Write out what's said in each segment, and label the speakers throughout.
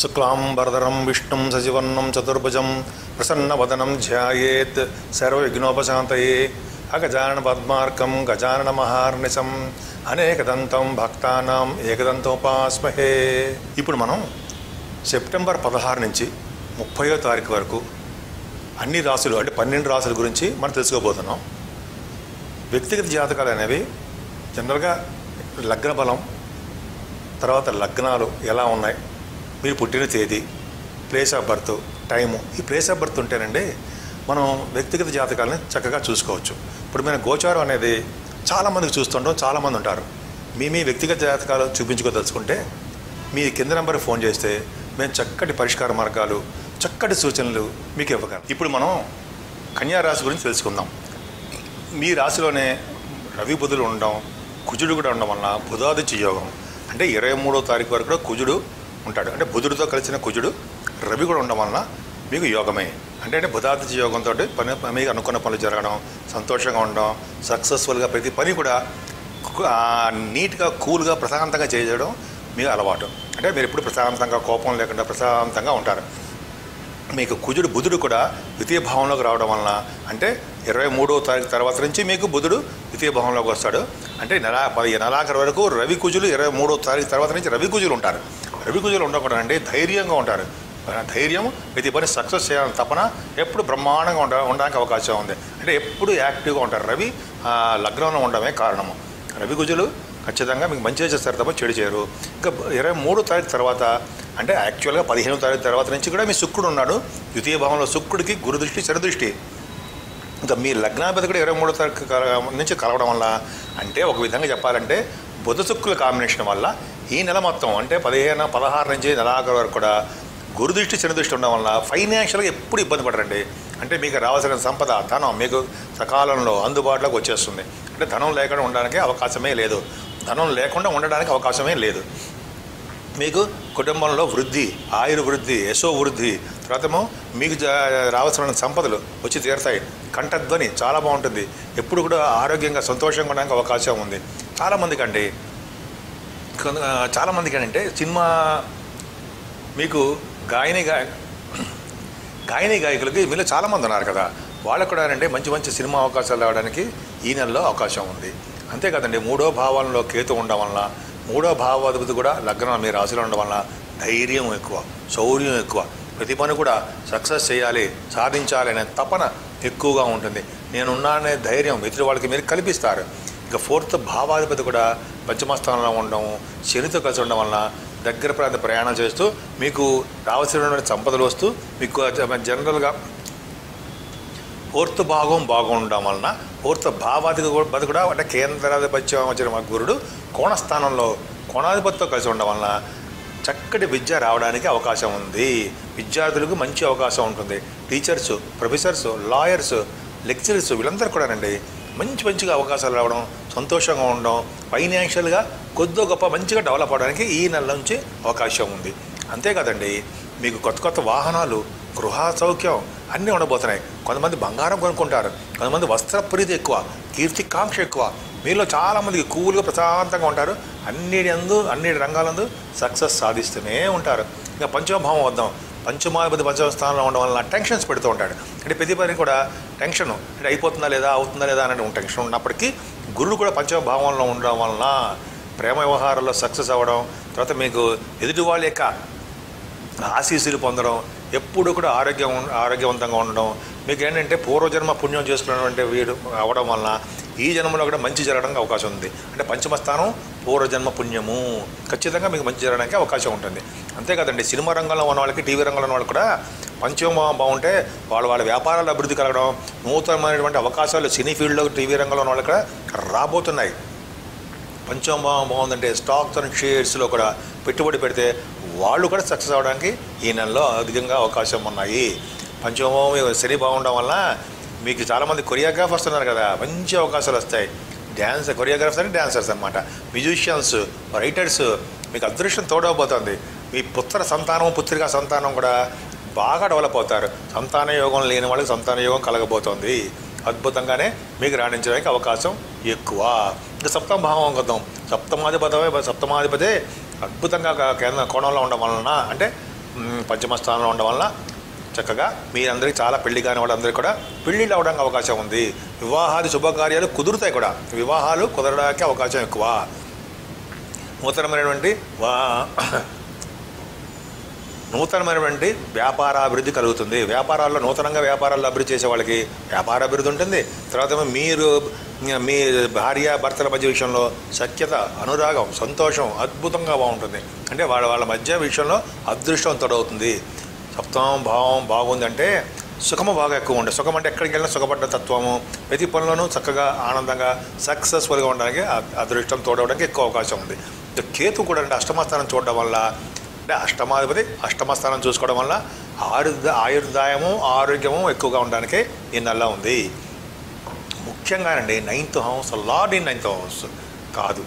Speaker 1: శుక్లాంబరధరం విష్ణుం సజివర్ణం చతుర్భుజం ప్రసన్నవదనం ధ్యాయేత్ సర్వవిఘ్నోపశాంతయే అగజానన పద్మార్కం గజానన మహార్నిశం అనేకదంతం భక్తానాం ఏకదంతోపాస్మహే ఇప్పుడు మనం సెప్టెంబర్ పదహారు నుంచి ముప్పయో తారీఖు వరకు అన్ని రాసులు అంటే పన్నెండు రాసుల గురించి మనం తెలుసుకోబోతున్నాం వ్యక్తిగత జాతకాలు అనేవి జనరల్గా లగ్న బలం తర్వాత లగ్నాలు ఎలా ఉన్నాయి మీరు పుట్టిన తేదీ ప్లేస్ ఆఫ్ బర్త్ టైము ఈ ప్లేస్ ఆఫ్ బర్త్ ఉంటేనండి మనం వ్యక్తిగత జాతకాలని చక్కగా చూసుకోవచ్చు ఇప్పుడు మన గోచారం అనేది చాలామందికి చూస్తుంటాం చాలామంది ఉంటారు మీ మీ వ్యక్తిగత జాతకాలు చూపించుకోదలుచుకుంటే మీ కింద నెంబర్ ఫోన్ చేస్తే మేము చక్కటి పరిష్కార మార్గాలు చక్కటి సూచనలు మీకు ఇవ్వగలం ఇప్పుడు మనం కన్యా రాశి గురించి తెలుసుకుందాం మీ రాశిలోనే రవి బుధులు ఉండడం కుజుడు కూడా ఉండడం వలన బుధాదిత్య యోగం అంటే ఇరవై మూడో తారీఖు వరకు కూడా కుజుడు ఉంటాడు అంటే బుధుడితో కలిసిన కుజుడు రవి కూడా ఉండడం వలన మీకు యోగమే అంటే అంటే బుధాదిత్య యోగంతో పని మీకు అనుకున్న పనులు జరగడం సంతోషంగా ఉండడం సక్సెస్ఫుల్గా ప్రతి పని కూడా కు- ఆ, నీట్గా కూల్గా ప్రశాంతంగా చేయడం మీకు అలవాటు అంటే మీరు ఎప్పుడు ప్రశాంతంగా కోపం లేకుండా ప్రశాంతంగా ఉంటారు మీకు కుజుడు బుధుడు కూడా ద్వితీయ భావంలోకి రావడం వలన అంటే ఇరవై మూడవ తారీఖు తర్వాత నుంచి మీకు బుధుడు ద్వితీయ భావంలోకి వస్తాడు అంటే నెల పది నెలాఖరు వరకు రవి కుజులు ఇరవై మూడవ తారీఖు తర్వాత నుంచి రవి కుజులు ఉంటారు రవి కుజులు ఉండకూడదు అంటే ధైర్యంగా ఉంటారు ధైర్యం ప్రతి పని సక్సెస్ చేయాలని తపన ఎప్పుడు బ్రహ్మాండంగా ఉండ ఉండడానికి అవకాశం ఉంది అంటే ఎప్పుడు యాక్టివ్గా ఉంటారు రవి ఆ, లగ్నంలో ఉండడమే కారణము రవి కుజులు ఖచ్చితంగా మీకు మంచిగా చేస్తారు తప్ప చెడు చేయరు ఇంకా ఇరవై మూడో తారీఖు తర్వాత అంటే యాక్చువల్గా పదిహేనో తారీఖు తర్వాత నుంచి కూడా మీ శుక్రుడు ఉన్నాడు ద్వితీయ భావంలో శుక్రుడికి గురు దృష్టి శని దృష్టి ఇంకా మీ లగ్నాధిపతి కూడా ఇరవై మూడో తారీఖు కల- నుంచి కలవడం వల్ల అంటే ఒక విధంగా చెప్పాలంటే బుధ శుక్రుల కాంబినేషన్ వల్ల ఈ నెల మొత్తం అంటే పదిహేను పదహారు నుంచి నెలాఖరు వరకు కూడా గురు దృష్టి శని దృష్టి ఉండడం వల్ల ఫైనాన్షియల్గా ఎప్పుడు ఇబ్బంది పడరండి అంటే మీకు రావాల్సిన సంపద ధనం మీకు సకాలంలో అందుబాటులోకి వచ్చేస్తుంది అంటే ధనం లేకుండా ఉండడానికి అవకాశమే లేదు ధనం లేకుండా ఉండడానికి అవకాశమే లేదు మీకు కుటుంబంలో వృద్ధి ఆయుర్ వృద్ధి యశో వృద్ధి తర్వాతేమో మీకు జా- రావాల్సిన సంపదలు వచ్చి తీరుతాయి కంఠధ్వని చాలా బాగుంటుంది ఎప్పుడు కూడా ఆరోగ్యంగా సంతోషంగా ఉండడానికి అవకాశం ఉంది చాలామందికి అండి కొంత- చాలామందికి అంటే సినిమా మీకు గాయని గాయ గాయని గాయకులకి మీలో చాలామంది ఉన్నారు కదా వాళ్ళకు కూడా అంటే మంచి మంచి సినిమా అవకాశాలు రావడానికి ఈ నెలలో అవకాశం ఉంది అంతేకాదండి మూడో భావంలో కేతు ఉండడం వలన మూడో భావాధిపతి కూడా లగ్నం మీ రాశిలో ఉండడం వలన ధైర్యం ఎక్కువ శౌర్యం ఎక్కువ ప్రతి పని కూడా సక్సెస్ చేయాలి సాధించాలి అనే తపన ఎక్కువగా ఉంటుంది నేనున్నానే ధైర్యం ఎదుటి వాళ్ళకి మీరు కల్పిస్తారు ఇక ఫోర్త్ భావాధిపతి కూడా పంచమస్థానంలో ఉండడం శనితో కలిసి ఉండడం వలన దగ్గర ప్రాంత ప్రయాణం చేస్తూ మీకు రావాల్సినటువంటి సంపదలు వస్తూ మీకు జనరల్గా ఫోర్త్ భాగం బాగుండడం వలన ఫోర్త్ భావాధిపతి కూడా కూడా అంటే కేంద్రాధిపత్యం వచ్చిన మా గురుడు కోణస్థానంలో కోణాధిపతితో కలిసి ఉండడం వలన చక్కటి విద్య రావడానికి అవకాశం ఉంది విద్యార్థులకు మంచి అవకాశం ఉంటుంది టీచర్స్ ప్రొఫెసర్స్ లాయర్స్ లెక్చరర్స్ వీళ్ళందరూ కూడానండి మంచి మంచిగా అవకాశాలు రావడం సంతోషంగా ఉండడం ఫైనాన్షియల్గా కొద్దో గొప్ప మంచిగా డెవలప్ అవడానికి ఈ నెల నుంచి అవకాశం ఉంది అంతేకాదండి మీకు కొత్త కొత్త వాహనాలు గృహ సౌఖ్యం అన్నీ ఉండబోతున్నాయి కొంతమంది బంగారం కొనుక్కుంటారు కొంతమంది వస్త్ర ప్రీతి ఎక్కువ కీర్తికాంక్ష ఎక్కువ మీలో చాలామందికి కూల్గా ప్రశాంతంగా ఉంటారు అన్నిటి అందు అన్ని రంగాలందు సక్సెస్ సాధిస్తూనే ఉంటారు ఇంకా పంచమభావం వద్దాం పంచమాధిపతి పంచమ స్థానంలో ఉండడం వల్ల టెన్షన్స్ పెడుతూ ఉంటాడు అంటే ప్రతి పని కూడా టెన్షన్ అంటే అయిపోతుందా లేదా అవుతుందా లేదా అనే టెన్షన్ ఉన్నప్పటికీ గురుడు కూడా పంచమ భావంలో ఉండడం వలన ప్రేమ వ్యవహారాల్లో సక్సెస్ అవ్వడం తర్వాత మీకు ఎదుటి వాళ్ళ యొక్క ఆశీస్సులు పొందడం ఎప్పుడు కూడా ఆరోగ్యం ఆరోగ్యవంతంగా ఉండడం మీకు ఏంటంటే పూర్వజన్మ పుణ్యం చేసుకున్నటువంటి వీడు అవడం వలన ఈ జన్మలో కూడా మంచి జరగడానికి అవకాశం ఉంది అంటే పంచమ స్థానం పూర్వజన్మ పుణ్యము ఖచ్చితంగా మీకు మంచి జరగడానికి అవకాశం ఉంటుంది అంతేకాదండి సినిమా రంగంలో ఉన్న వాళ్ళకి టీవీ రంగంలో ఉన్న వాళ్ళు కూడా పంచమ బాగుంటే వాళ్ళ వాళ్ళ వ్యాపారాలు అభివృద్ధి కలగడం నూతనమైనటువంటి అవకాశాలు సినీ ఫీల్డ్లో టీవీ రంగంలో ఉన్న వాళ్ళకి కూడా రాబోతున్నాయి పంచమభావం బాగుందంటే స్టాక్స్ అండ్ షేర్స్లో కూడా పెట్టుబడి పెడితే వాళ్ళు కూడా సక్సెస్ అవ్వడానికి ఈ నెలలో అధికంగా అవకాశం ఉన్నాయి పంచమభావం శని బాగుండడం వల్ల మీకు చాలామంది కొరియోగ్రాఫర్స్ ఉన్నారు కదా మంచి అవకాశాలు వస్తాయి డ్యాన్స్ కొరియోగ్రాఫర్స్ అంటే డ్యాన్సర్స్ అనమాట మ్యూజిషియన్స్ రైటర్స్ మీకు అదృష్టం తోడవబోతుంది మీ పుత్ర సంతానం పుత్రికా సంతానం కూడా బాగా డెవలప్ అవుతారు సంతాన యోగం లేని వాళ్ళకి సంతాన యోగం కలగబోతోంది అద్భుతంగానే మీకు రాణించడానికి అవకాశం ఎక్కువ ఇంకా సప్తమ భావం వద్దాం సప్తమాధిపతమే సప్తమాధిపతే అద్భుతంగా క- కేంద్ర కోణంలో ఉండడం వలన అంటే మ్, పంచమ స్థానంలో ఉండడం వల్ల చక్కగా మీరందరికీ చాలా పెళ్లి కాని వాళ్ళందరికీ కూడా పెళ్ళిళ్ళు అవడానికి అవకాశం ఉంది వివాహాది శుభకార్యాలు కుదురుతాయి కూడా వివాహాలు కుదరడానికి అవకాశం ఎక్కువ నూతనమైనటువంటి వా నూతనమైనటువంటి వ్యాపార అభివృద్ధి కలుగుతుంది వ్యాపారాల్లో నూతనంగా వ్యాపారాల్లో అభివృద్ధి చేసే వాళ్ళకి వ్యాపార అభివృద్ధి ఉంటుంది తర్వాత ఏమో మీరు మీ భార్య భర్తల మధ్య విషయంలో సఖ్యత అనురాగం సంతోషం అద్భుతంగా బాగుంటుంది అంటే వాళ్ళ వాళ్ళ మధ్య విషయంలో అదృష్టం తొడవుతుంది సప్తమం భావం బాగుందంటే సుఖము బాగా ఎక్కువ ఉంటుంది సుఖం అంటే ఎక్కడికి వెళ్ళినా సుఖపడ్డ తత్వము ప్రతి పనిలోనూ చక్కగా ఆనందంగా సక్సెస్ఫుల్గా ఉండడానికి అ- అదృష్టం తోడవడానికి ఎక్కువ అవకాశం ఉంది ఇక కేతు కూడా అంటే అష్టమస్థానం చూడడం వల్ల అంటే అష్టమాధిపతి అష్టమస్థానం చూసుకోవడం వల్ల ఆయుర్ద ఆయుర్దాయము ఆరోగ్యము ఎక్కువగా ఉండడానికి ఈ నెల ఉంది ముఖ్యంగానండి ninth house lord in ninth house కాదు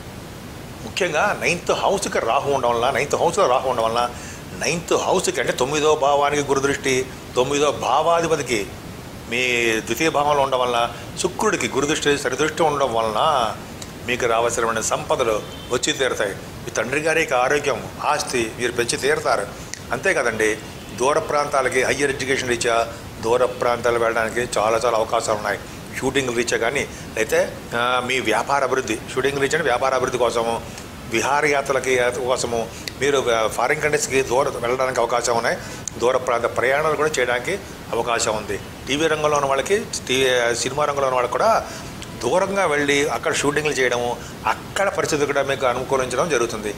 Speaker 1: ముఖ్యంగా నైన్త్ హౌస్కి రాహు ఉండడం వల్ల నైన్త్ హౌస్లో రాహు ఉండడం వల్ల నైన్త్ హౌస్కి అంటే తొమ్మిదో భావానికి గురుదృష్టి తొమ్మిదో భావాధిపతికి మీ ద్వితీయ భావంలో ఉండడం వల్ల శుక్రుడికి గురుదృష్టి సరిదృష్టి ఉండడం వలన మీకు రావాల్సినటువంటి సంపదలు వచ్చి తీరుతాయి మీ తండ్రి గారికి ఆరోగ్యం ఆస్తి మీరు పెంచి తీరుతారు అంతే కదండి దూర ప్రాంతాలకి హయ్యర్ ఎడ్యుకేషన్ రీత్యా దూర ప్రాంతాలు వెళ్ళడానికి చాలా చాలా అవకాశాలు ఉన్నాయి షూటింగ్ రీత్యా కానీ అయితే ఆ, మీ వ్యాపార అభివృద్ధి షూటింగ్ రీత్యా వ్యాపార అభివృద్ధి కోసము విహారయాత్రలకి కోసము మీరు ఫారిన్ కంట్రీస్కి దూర వెళ్ళడానికి అవకాశం ఉన్నాయి దూర ప్రాంత ప్రయాణాలు కూడా చేయడానికి అవకాశం ఉంది టీవీ రంగంలో ఉన్న వాళ్ళకి టీవీ సినిమా రంగంలో ఉన్న వాళ్ళకి కూడా దూరంగా వెళ్ళి అక్కడ షూటింగ్లు చేయడము అక్కడ పరిస్థితులు కూడా మీకు అనుకూలించడం జరుగుతుంది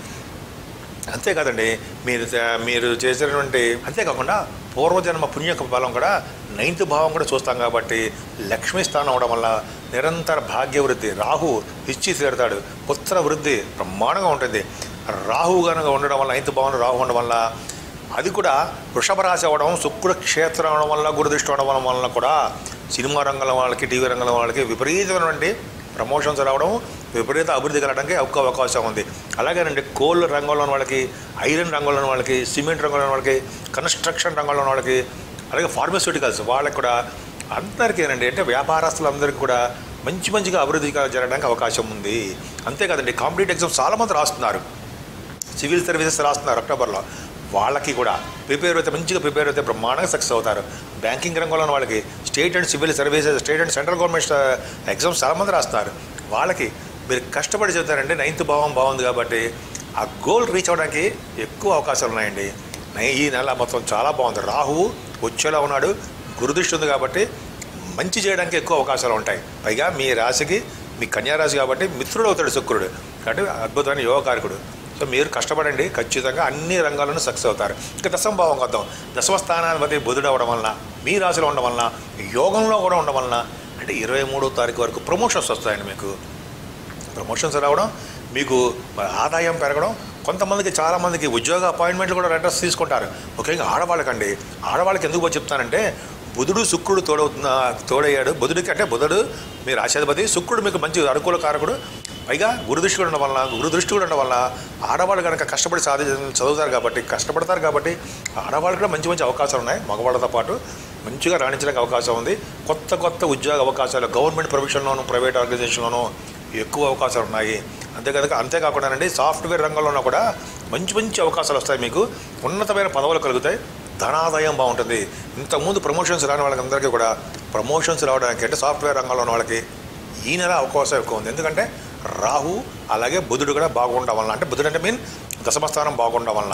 Speaker 1: అంతేకాదండి మీరు మీరు చేసినటువంటి అంతేకాకుండా పూర్వజన్మ పుణ్య బలం కూడా నైన్త్ భావం కూడా చూస్తాం కాబట్టి లక్ష్మీ స్థానం అవడం వల్ల నిరంతర భాగ్య వృద్ధి రాహు ఇచ్చి తీరుతాడు పుత్ర వృద్ధి బ్రహ్మాండంగా ఉంటుంది రాహు కనుక ఉండడం వల్ల నైన్త్ భావం రాహు ఉండడం వల్ల అది కూడా వృషభ రాశి అవ్వడం శుక్ర క్షేత్రం అవడం వల్ల గురుదృష్టి అవడం వల్ల కూడా సినిమా రంగంలో వాళ్ళకి టీవీ రంగంలో వాళ్ళకి విపరీతమైనటువంటి ప్రమోషన్స్ రావడం విపరీత అభివృద్ధి కలగడానికి ఎక్కువ అవకాశం ఉంది అలాగేనండి కోల్ రంగంలో ఉన్న వాళ్ళకి ఐరన్ రంగంలో ఉన్న వాళ్ళకి సిమెంట్ రంగంలో ఉన్న వాళ్ళకి కన్స్ట్రక్షన్ రంగంలో ఉన్న వాళ్ళకి అలాగే ఫార్మస్యూటికల్స్ వాళ్ళకి కూడా అందరికీ ఏంటంటే అంటే వ్యాపారస్తులందరికీ కూడా మంచి మంచిగా అభివృద్ధి జరగడానికి అవకాశం ఉంది అంతేకాదండి కాంపిటేటివ్ ఎగ్జామ్స్ చాలామంది రాస్తున్నారు సివిల్ సర్వీసెస్ రాస్తున్నారు అక్టోబర్లో వాళ్ళకి కూడా ప్రిపేర్ అయితే మంచిగా ప్రిపేర్ అయితే బ్రహ్మాండంగా సక్సెస్ అవుతారు బ్యాంకింగ్ రంగంలో ఉన్న వాళ్ళకి state and civil services state and central government exams చాలామంది రాస్తున్నారు వాళ్ళకి మీరు కష్టపడి చదువుతారంటే నైన్త్ భావం బాగుంది కాబట్టి ఆ గోల్ రీచ్ అవ్వడానికి ఎక్కువ అవకాశాలు ఉన్నాయండి నై- ఈ నెల మొత్తం చాలా బాగుంది రాహువు వచ్చేలా ఉన్నాడు గురుదృష్టి ఉంది కాబట్టి మంచి చేయడానికి ఎక్కువ అవకాశాలు ఉంటాయి పైగా మీ రాశికి మీ కన్యారాశి కాబట్టి మిత్రుడు అవుతాడు శుక్రుడు కాబట్టి అద్భుతమైన యోగకారకుడు సో మీరు కష్టపడండి ఖచ్చితంగా అన్ని రంగాల్లోనూ సక్సెస్ అవుతారు ఇక దశమ భావం వద్దాం దశమ స్థానాధిపతి బుధుడు అవడం వలన మీ రాశిలో ఉండడం వలన యోగంలో కూడా ఉండడం వలన అంటే ఇరవై మూడో తారీఖు వరకు ప్రమోషన్స్ వస్తాయండి మీకు ప్రమోషన్స్ రావడం మీకు ఆదాయం పెరగడం కొంతమందికి చాలామందికి ఉద్యోగ అపాయింట్మెంట్లు కూడా లెటర్స్ తీసుకుంటారు ముఖ్యంగా ఆడవాళ్ళకండి ఆడవాళ్ళకి ఎందుకు పోయి చెప్తానంటే బుధుడు శుక్రుడు తోడవుతున్న తోడయ్యాడు బుధుడికి అంటే బుధుడు మీ రాశాధిపతి శుక్రుడు మీకు మంచి అనుకూల కారకుడు పైగా గురుదృష్టి కూడా ఉండడం వలన గురుదృష్టి కూడా ఉండడం వల్ల ఆడవాళ్ళు కనుక కష్టపడి సాధి చదువుతారు కాబట్టి కష్టపడతారు కాబట్టి ఆడవాళ్ళు కూడా మంచి మంచి అవకాశాలు ఉన్నాయి మగవాళ్ళతో పాటు మంచిగా రాణించడానికి అవకాశం ఉంది కొత్త కొత్త ఉద్యోగ అవకాశాలు గవర్నమెంట్ ప్రొఫెషన్లోను ప్రైవేట్ ఆర్గనైజేషన్లోనూ ఎక్కువ అవకాశాలు ఉన్నాయి అంతేకాదు అంతేకాకుండానండి సాఫ్ట్వేర్ రంగంలోనూ కూడా మంచి మంచి అవకాశాలు వస్తాయి మీకు ఉన్నతమైన పదవులు కలుగుతాయి ధనాదాయం బాగుంటుంది ఇంతకుముందు ప్రమోషన్స్ రాని వాళ్ళందరికీ కూడా ప్రమోషన్స్ రావడానికి అంటే సాఫ్ట్వేర్ రంగంలో ఉన్న వాళ్ళకి ఈ నెల అవకాశం ఎక్కువ ఉంది ఎందుకంటే రాహు అలాగే బుధుడు కూడా బాగుండడం వలన అంటే బుధుడు అంటే మీన్ దశమస్థానం బాగుండడం వలన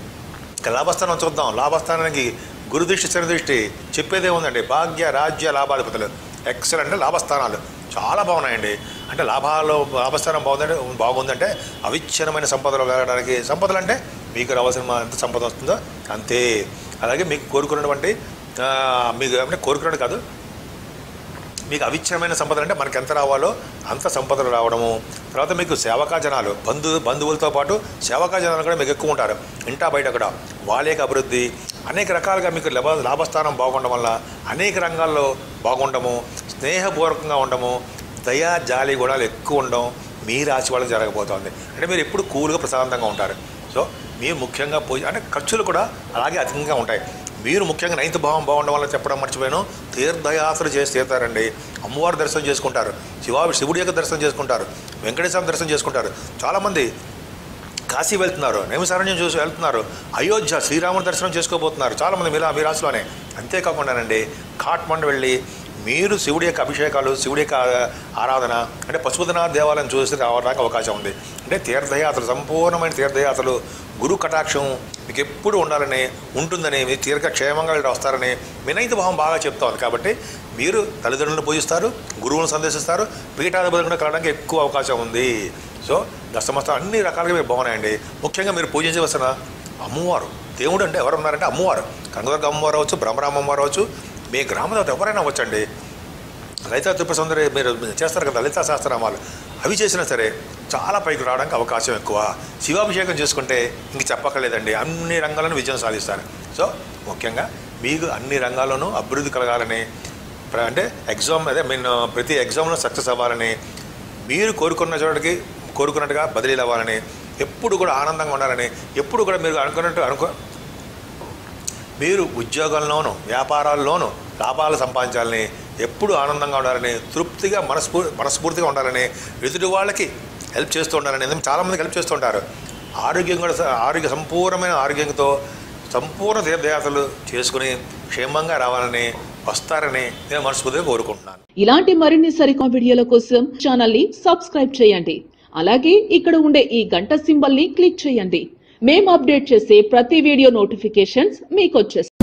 Speaker 1: ఇక లాభస్థానం చూద్దాం లాభస్థానానికి గురుదృష్టి శనిదృష్టి చెప్పేదే ఉందండి భాగ్య రాజ్య లాభాధిపతులు ఎక్సలెంట్ అంటే లాభస్థానాలు చాలా బాగున్నాయండి అంటే లాభాలు లాభస్థానం బాగుందంటే బాగుందంటే అవిచ్ఛిన్నమైన సంపదలు కలగడానికి సంపదలు అంటే మీకు రావాల్సిన ఎంత సంపద వస్తుందో అంతే అలాగే మీకు కోరుకున్నటువంటి ఆ, మీకు అంటే కోరుకున్నది కాదు మీకు అవిచ్ఛిన్నమైన సంపదలు అంటే మనకి ఎంత రావాలో అంత సంపదలు రావడము తర్వాత మీకు సేవకా జనాలు బంధు బంధువులతో పాటు సేవకా జనాలు కూడా మీకు ఎక్కువ ఉంటారు ఇంటా బయట కూడా వాళ్ళ యొక్క అభివృద్ధి అనేక రకాలుగా మీకు లాభ లాభస్థానం బాగుండడం వల్ల అనేక రంగాల్లో బాగుండము స్నేహపూర్వకంగా ఉండము దయా జాలి గుణాలు ఎక్కువ ఉండడం మీ రాశి వాళ్ళకి జరగబోతోంది అంటే మీరు ఎప్పుడు కూల్గా ప్రశాంతంగా ఉంటారు సో మీరు ముఖ్యంగా పూజ అంటే ఖర్చులు కూడా అలాగే అధికంగా ఉంటాయి మీరు ముఖ్యంగా నైన్త్ భావం బాగుండడం వల్ల చెప్పడం మర్చిపోయాను తీర్థయాత్రలు చేసి తీరుతారండి అమ్మవారి దర్శనం చేసుకుంటారు శివ శివుడి యొక్క దర్శనం చేసుకుంటారు వెంకటేశ్వర దర్శనం చేసుకుంటారు చాలామంది కాశీ వెళ్తున్నారు నైమిసారణ్యం చూసి వెళ్తున్నారు అయోధ్య శ్రీరాముడి దర్శనం చేసుకోబోతున్నారు చాలామంది మీలా మీ రాశిలోనే అంతేకాకుండానండి కాట్మండు వెళ్ళి మీరు శివుడి యొక్క అభిషేకాలు శివుడి యొక్క ఆరాధన అంటే పశుపతినాథ దేవాలయం చూసి రావడానికి అవకాశం ఉంది అంటే తీర్థయాత్రలు సంపూర్ణమైన తీర్థయాత్రలు గురు కటాక్షం మీకు ఎప్పుడు ఉండాలని ఉంటుందని మీ తీర్థ క్షేమంగా వెళ్ళి వస్తారని వినైత భావం బాగా చెప్తా ఉంది కాబట్టి మీరు తల్లిదండ్రులను పూజిస్తారు గురువులను సందర్శిస్తారు పీఠాధిపతులు కూడా కలవడానికి ఎక్కువ అవకాశం ఉంది సో దశమస్త అన్ని రకాలుగా మీరు బాగున్నాయండి ముఖ్యంగా మీరు పూజించవలసిన అమ్మవారు దేవుడు అంటే ఎవరు ఉన్నారంటే అమ్మవారు కనకదుర్గ అమ్మవారు అవచ్చు బ్రహ్మరామ అమ్మవారు అవచ్చు మీ గ్రామంలో ఎవరైనా వచ్చండి లలితా త్రిపుర సుందరి మీరు చేస్తారు కదా లలితా శాస్త్రనామాలు అవి చేసినా సరే చాలా పైకి రావడానికి అవకాశం ఎక్కువ శివాభిషేకం చేసుకుంటే ఇంక చెప్పక్కర్లేదండి అన్ని రంగాలను విజయం సాధిస్తారు సో ముఖ్యంగా మీకు అన్ని రంగాల్లోనూ అభివృద్ధి కలగాలని ప్ర- అంటే ఎగ్జామ్ అదే మీన్ ప్రతి ఎగ్జామ్లో సక్సెస్ అవ్వాలని మీరు కోరుకున్న చోటికి కోరుకున్నట్టుగా బదిలీలు అవ్వాలని ఎప్పుడు కూడా ఆనందంగా ఉండాలని ఎప్పుడు కూడా మీరు అనుకున్నట్టు అనుకో మీరు ఉద్యోగంలోనూ వ్యాపారాల్లోనూ లాభాలు సంపాదించాలని ఎప్పుడు ఆనందంగా ఉండాలని తృప్తిగా మనస్ఫూ మనస్ఫూర్తిగా ఉండాలని ఎదుటి వాళ్ళకి హెల్ప్ చేస్తూ ఉండాలని ఎందుకంటే చాలామందికి హెల్ప్ చేస్తూ ఉంటారు ఆరోగ్యం కూడా స- ఆరోగ్య సంపూర్ణమైన ఆరోగ్యంతో సంపూర్ణ తీర్థయాత్రలు చేసుకుని క్షేమంగా రావాలని వస్తారని నేను మనస్ఫూర్తిగా కోరుకుంటున్నాను
Speaker 2: ఇలాంటి మరిన్ని సరికొత్త వీడియోల కోసం ఛానల్ ని సబ్స్క్రైబ్ చేయండి అలాగే ఇక్కడ ఉండే ఈ గంట సింబల్ ని క్లిక్ చేయండి మేము అప్డేట్ చేసే ప్రతి వీడియో నోటిఫికేషన్స్ మీకు వచ్చేస్తాయి